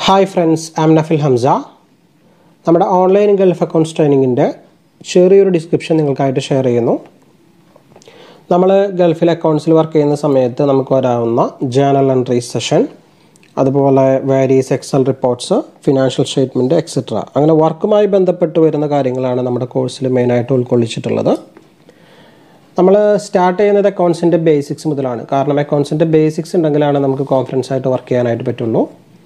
hi friends am Nafil Hamsa നമ്മുടെ online Gulf accounts ട്രെയിനിങ്ങിൻ്റെ ചെറിയൊരു description നിങ്ങൾക്കായിട്ട് share ചെയ്യുന്നു നമ്മൾ ഗൾഫിൽ അക്കൗണ്ട്സിൽ വർക്ക് ചെയ്യുന്ന സമയത്ത് നമുക്ക് വരാവുന്ന ജേണൽ എൻട്രി സെഷൻ അതുപോലെ various Excel reports financial statement etcetera അങ്ങനെ വർക്കുമായി ബന്ധപ്പെട്ട് വരുന്ന കാര്യങ്ങളാണ് നമ്മുടെ കോഴ്സിൽ മെയിനായിട്ട് ഉൾക്കൊള്ളിച്ചിട്ടുള്ളത് നമ്മൾ സ്റ്റാർട്ട് ചെയ്യുന്നത് അക്കൗണ്ട്സിൻ്റെ ബേസിക്സ് മുതലാണ് കാരണം അക്കൗണ്ട്സിൻ്റെ ബേസിക്സ് ഉണ്ടെങ്കിലാണ് നമുക്ക് കോൺഫിഡൻസ് ആയിട്ട് വർക്ക് ചെയ്യാനായിട്ട് പറ്റുള്ളൂ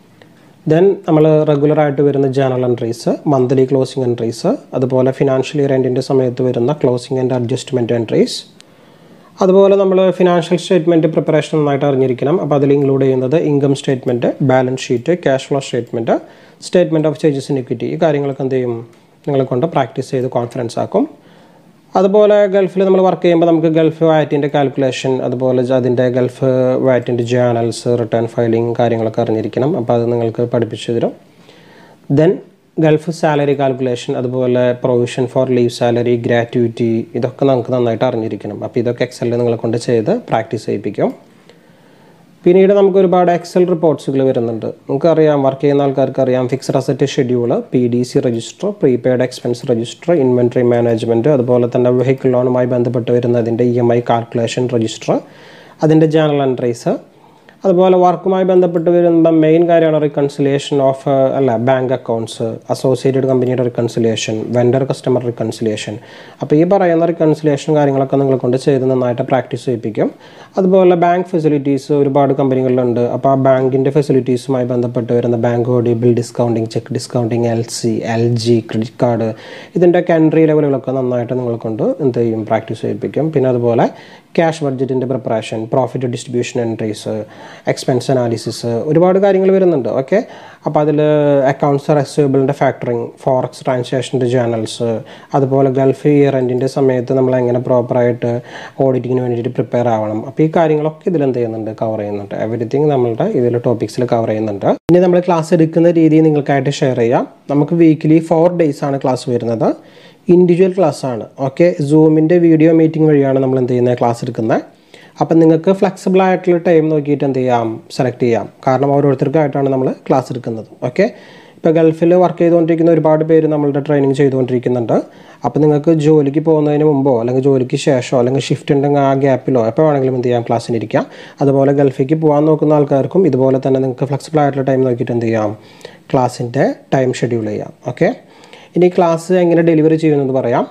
ദെൻ നമ്മൾ റെഗുലറായിട്ട് വരുന്ന journal entries monthly closing entries അതുപോലെ ഫിനാൻഷ്യൽ ഇയർ എൻഡിൻ്റെ സമയത്ത് വരുന്ന ക്ലോസിംഗ് ആൻഡ് അഡ്ജസ്റ്റ്മെൻറ്റ് എൻട്രീസ് അതുപോലെ നമ്മൾ ഫിനാൻഷ്യൽ സ്റ്റേറ്റ്മെൻറ്റ് പ്രിപ്പറേഷൻ നന്നായിട്ട് അറിഞ്ഞിരിക്കണം അപ്പോൾ അതിൽ ഇൻക്ലൂഡ് ചെയ്യുന്നത് income statement balance sheet cash flow statement statement of changes in equity ഈ കാര്യങ്ങളൊക്കെ എന്ത് ചെയ്യും നിങ്ങളെ കൊണ്ട് പ്രാക്ടീസ് ചെയ്ത് കോൺഫിഡൻസ് ആക്കും അതുപോലെ ഗൾഫിൽ നമ്മൾ വർക്ക് ചെയ്യുമ്പോൾ നമുക്ക് ഗൾഫ് വാറ്റിൻ്റെ കാൽക്കുലേഷൻ അതുപോലെ അതിൻ്റെ ഗൾഫ് വാറ്റിൻ്റെ ജേണൽസ് റിട്ടേൺ ഫയലിംഗ് കാര്യങ്ങളൊക്കെ അറിഞ്ഞിരിക്കണം അപ്പോൾ അത് നിങ്ങൾക്ക് പഠിപ്പിച്ചു തരും ദെൻ ഗൾഫ് സാലറി കാൽക്കുലേഷൻ അതുപോലെ provision for leave salary gratuity ഇതൊക്കെ നമുക്ക് നന്നായിട്ട് അറിഞ്ഞിരിക്കണം അപ്പോൾ ഇതൊക്കെ എക്സലിൽ നിങ്ങളെ കൊണ്ട് ചെയ്ത് പ്രാക്ടീസ് ചെയ്യിപ്പിക്കും പിന്നീട് നമുക്ക് ഒരുപാട് എക്സൽ റിപ്പോർട്ട്സുകൾ വരുന്നുണ്ട് നമുക്കറിയാം വർക്ക് ചെയ്യുന്ന ആൾക്കാർക്ക് അറിയാം fixed asset schedule P D C register prepaid expense register inventory management അതുപോലെ തന്നെ വെഹിക്കിൾ ലോണുമായി ബന്ധപ്പെട്ട് വരുന്നതിൻ്റെ E M I calculation register അതിൻ്റെ ജേണൽ എൻട്രീസ് അതുപോലെ വർക്കുമായി ബന്ധപ്പെട്ട് വരുമ്പോൾ മെയിൻ കാര്യമാണ് റിക്കൺസിലിയേഷൻ ഓഫ് അല്ല ബാങ്ക് അക്കൗണ്ട്സ് അസോസിയേറ്റഡ് കമ്പനിയുടെ റിക്കൺസിലിയേഷൻ വെൻഡർ കസ്റ്റമർ റിക്കൺസിലിയേഷൻ അപ്പോൾ ഈ പറയുന്ന റിക്കൺസിലിയേഷൻ കാര്യങ്ങളൊക്കെ നിങ്ങളെ കൊണ്ട് ചെയ്ത് നന്നായിട്ട് പ്രാക്ടീസ് ചെയ്യിപ്പിക്കും അതുപോലെ ബാങ്ക് ഫെസിലിറ്റീസ് ഒരുപാട് കമ്പനികളിലുണ്ട് അപ്പോൾ ആ ബാങ്കിൻ്റെ ഫെസിലിറ്റീസുമായി ബന്ധപ്പെട്ട് വരുന്ന bank OD bill discounting cheque discounting L C L G credit card ഇതിൻ്റെയൊക്കെ എൻട്രി ലെവലുകളൊക്കെ നന്നായിട്ട് നിങ്ങളെ കൊണ്ട് എന്ത് ചെയ്യും പ്രാക്ടീസ് ചെയ്യിപ്പിക്കും പിന്നെ അതുപോലെ ക്യാഷ് ബഡ്ജറ്റിൻ്റെ preparation profit distribution entries expense analysis ഒരുപാട് കാര്യങ്ങൾ വരുന്നുണ്ട് ഓക്കെ അപ്പോൾ അതിൽ അക്കൗണ്ട്സ് റെസീവബിളിൻ്റെ ഫാക്ടറിങ് ഫോറക്സ് ട്രാൻസാക്ഷൻ്റെ ജേണൽസ് അതുപോലെ ഗൾഫ് ഇയർ എൻഡിൻ്റെ സമയത്ത് നമ്മൾ എങ്ങനെ പ്രോപ്പറായിട്ട് ഓഡിറ്റിങ്ങിന് വേണ്ടിയിട്ട് പ്രിപ്പയർ ആവണം അപ്പോൾ ഈ കാര്യങ്ങളൊക്കെ ഇതിൽ എന്ത് ചെയ്യുന്നുണ്ട് കവർ ചെയ്യുന്നുണ്ട് എവറിത്തിങ് നമ്മളുടെ ഇതിൽ ടോപ്പിക്സിൽ കവർ ചെയ്യുന്നുണ്ട് ഇനി നമ്മൾ ക്ലാസ് എടുക്കുന്ന രീതി നിങ്ങൾക്കായിട്ട് ഷെയർ ചെയ്യാം നമുക്ക് വീക്കിലി ഫോർ ഡേയ്സ് ആണ് ക്ലാസ് വരുന്നത് ഇൻഡിവിജ്വൽ ക്ലാസ് ആണ് ഓക്കെ സൂമിൻ്റെ വീഡിയോ മീറ്റിംഗ് വഴിയാണ് നമ്മൾ എന്ത് ചെയ്യുന്നത് ക്ലാസ് എടുക്കുന്നത് അപ്പം നിങ്ങൾക്ക് ഫ്ലെക്സിബിൾ ആയിട്ടുള്ള ടൈം നോക്കിയിട്ട് എന്ത് ചെയ്യാം സെലക്ട് ചെയ്യാം കാരണം ഓരോരുത്തർക്കായിട്ടാണ് നമ്മൾ ക്ലാസ് എടുക്കുന്നത് ഓക്കെ ഇപ്പോൾ ഗൾഫിൽ വർക്ക് ചെയ്തുകൊണ്ടിരിക്കുന്ന ഒരുപാട് പേര് നമ്മളുടെ ട്രെയിനിങ് ചെയ്തുകൊണ്ടിരിക്കുന്നുണ്ട് അപ്പോൾ നിങ്ങൾക്ക് ജോലിക്ക് പോകുന്നതിന് മുമ്പോ അല്ലെങ്കിൽ ജോലിക്ക് ശേഷമോ അല്ലെങ്കിൽ ഷിഫ്റ്റ് ഉണ്ടെങ്കിൽ ആ ഗ്യാപ്പിലോ എപ്പോൾ വേണമെങ്കിലും എന്ത് ചെയ്യാം ക്ലാസ്സിന് ഇരിക്കാം അതുപോലെ ഗൾഫിലേക്ക് പോകാൻ നോക്കുന്ന ആൾക്കാർക്കും ഇതുപോലെ തന്നെ നിങ്ങൾക്ക് ഫ്ലെക്സിബിൾ ആയിട്ടുള്ള ടൈം നോക്കിയിട്ട് എന്ത് ചെയ്യാം ക്ലാസ്സിൻ്റെ ടൈം ഷെഡ്യൂൾ ചെയ്യാം ഓക്കെ ഇനി ക്ലാസ് എങ്ങനെ ഡെലിവറി ചെയ്യുമെന്ന് പറയാം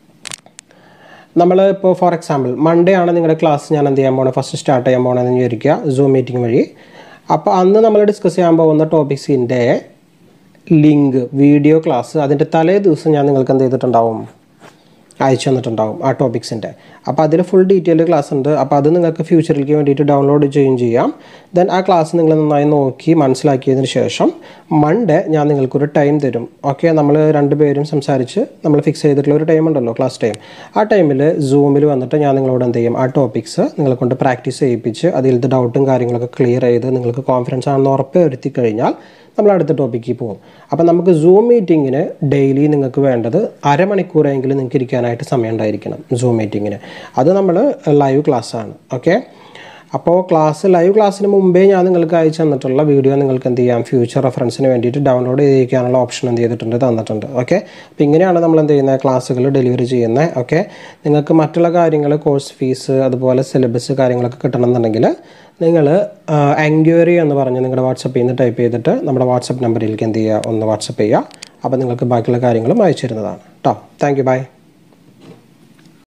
നമ്മൾ ഇപ്പോൾ ഫോർ എക്സാമ്പിൾ മൺഡേ ആണ് നിങ്ങളുടെ ക്ലാസ് ഞാൻ എന്ത് ചെയ്യാൻ പോകണം ഫസ്റ്റ് സ്റ്റാർട്ട് ചെയ്യാൻ പോകണമെന്ന് വിചാരിക്കുക സൂം മീറ്റിംഗ് വഴി അപ്പോൾ അന്ന് നമ്മൾ ഡിസ്കസ് ചെയ്യാൻ പോകുന്ന ടോപ്പിക്സിൻ്റെ ലിങ്ക് വീഡിയോ ക്ലാസ് അതിൻ്റെ തലേ ദിവസം ഞാൻ നിങ്ങൾക്ക് എന്ത് ചെയ്തിട്ടുണ്ടാവും അയച്ചു തന്നിട്ടുണ്ടാവും ആ ടോപ്പിക്സിൻ്റെ അപ്പോൾ അതിൽ ഫുൾ ഡീറ്റെയിൽഡ് ക്ലാസ് ഉണ്ട് അപ്പോൾ അത് നിങ്ങൾക്ക് ഫ്യൂച്ചറിലേക്ക് വേണ്ടിയിട്ട് ഡൗൺലോഡ് ചെയ്യുകയും ചെയ്യാം ദെൻ ആ ക്ലാസ് നിങ്ങൾ നന്നായി നോക്കി മനസ്സിലാക്കിയതിന് ശേഷം മൺഡേ ഞാൻ നിങ്ങൾക്കൊരു ടൈം തരും ഓക്കെ നമ്മൾ രണ്ടുപേരും സംസാരിച്ച് നമ്മൾ ഫിക്സ് ചെയ്തിട്ടുള്ള ഒരു ടൈം ഉണ്ടല്ലോ ക്ലാസ് ടൈം ആ ടൈമിൽ സൂമിൽ വന്നിട്ട് ഞാൻ നിങ്ങളോട് എന്ത് ചെയ്യും ആ ടോപ്പിക്സ് നിങ്ങളെ കൊണ്ട് പ്രാക്ടീസ് ചെയ്യിപ്പിച്ച് അതിലത്തെ ഡൗട്ടും കാര്യങ്ങളൊക്കെ ക്ലിയർ ചെയ്ത് നിങ്ങൾക്ക് കോൺഫിഡൻസ് ആണെന്ന് ഉറപ്പ് വരുത്തി കഴിഞ്ഞാൽ നമ്മൾ അടുത്ത ടോപ്പിക്കിൽ പോകും അപ്പോൾ നമുക്ക് സൂം മീറ്റിങ്ങിന് ഡെയിലി നിങ്ങൾക്ക് വേണ്ടത് അരമണിക്കൂറെങ്കിലും നിങ്ങൾക്ക് ഇരിക്കാനായിട്ട് സമയം ഉണ്ടായിരിക്കണം സൂം മീറ്റിങ്ങിന് അത് നമ്മൾ ലൈവ് ക്ലാസ്സാണ് ഓക്കെ അപ്പോൾ ക്ലാസ് ലൈവ് ക്ലാസ്സിന് മുമ്പേ ഞാൻ നിങ്ങൾക്ക് അയച്ചു തന്നിട്ടുള്ള വീഡിയോ നിങ്ങൾക്ക് എന്ത് ചെയ്യാം ഫ്യൂച്ചർ റെഫറൻസിന് വേണ്ടിയിട്ട് ഡൗൺലോഡ് ചെയ്യിക്കാനുള്ള ഓപ്ഷൻ എന്ത് ചെയ്തിട്ടുണ്ട് തന്നിട്ടുണ്ട് ഓക്കെ അപ്പോൾ ഇങ്ങനെയാണ് നമ്മൾ എന്ത് ചെയ്യുന്നത് ക്ലാസ്സുകൾ ഡെലിവറി ചെയ്യുന്നത് ഓക്കെ നിങ്ങൾക്ക് മറ്റുള്ള കാര്യങ്ങൾ കോഴ്സ് ഫീസ് അതുപോലെ സിലബസ് കാര്യങ്ങളൊക്കെ കിട്ടണമെന്നുണ്ടെങ്കിൽ നിങ്ങൾ എൻക്വയറി എന്ന് പറഞ്ഞ് നിങ്ങളുടെ വാട്സപ്പിൽ നിന്ന് ടൈപ്പ് ചെയ്തിട്ട് നമ്മുടെ വാട്സപ്പ് നമ്പറിലേക്ക് എന്ത് ചെയ്യുക ഒന്ന് വാട്സപ്പ് ചെയ്യുക അപ്പോൾ നിങ്ങൾക്ക് ബാക്കിയുള്ള കാര്യങ്ങളും അയച്ചു തരുന്നതാണ് കേട്ടോ താങ്ക് യു ബൈ